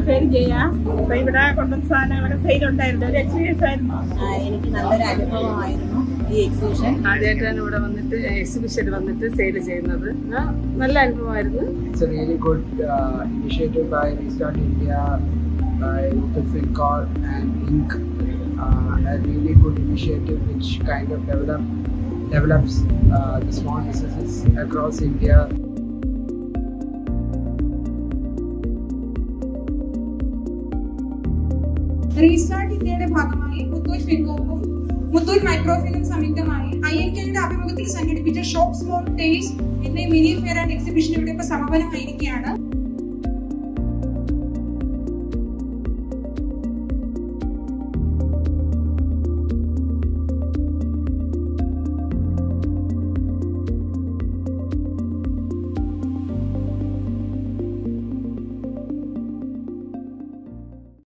പേര് ചെയ്യാം അപ്പൊ ഇവിടെ കൊണ്ടുവന്ന സാധനങ്ങളൊക്കെ സെയിൽ ഉണ്ടായിരുന്നു ഒരു എക്സ്പീരിയൻസ് ആയിരുന്നു ആ, എനിക്ക് നല്ലൊരു അനുഭവമായിരുന്നു ഈ എക്സിബിഷൻ ആദ്യമായിട്ടാണ് ഇവിടെ വന്നിട്ട് എക്സിബിഷൻ വന്നിട്ട് സെയിൽ ചെയ്യുന്നത് ആ, നല്ല അനുഭവമായിരുന്നു It's a really good uh, initiative by Restart India, by Open FinCorp and Inc. Uh, a really good initiative which kind of develop, develops uh, the small businesses across India. Restart ഇന്ത്യയുടെ ഭാഗമായി മുത്തൂറ്റ് ഫിൻകോപ്പും Muthoot micro ഫിനും സംയുക്തമായി I N കെയുടെ ആഭിമുഖ്യത്തിൽ സംഘടിപ്പിച്ച shop small tales എന്ന mini fair and exhibition ഇവിടെ ഇപ്പോൾ സമാപനമായിരിക്കുകയാണ്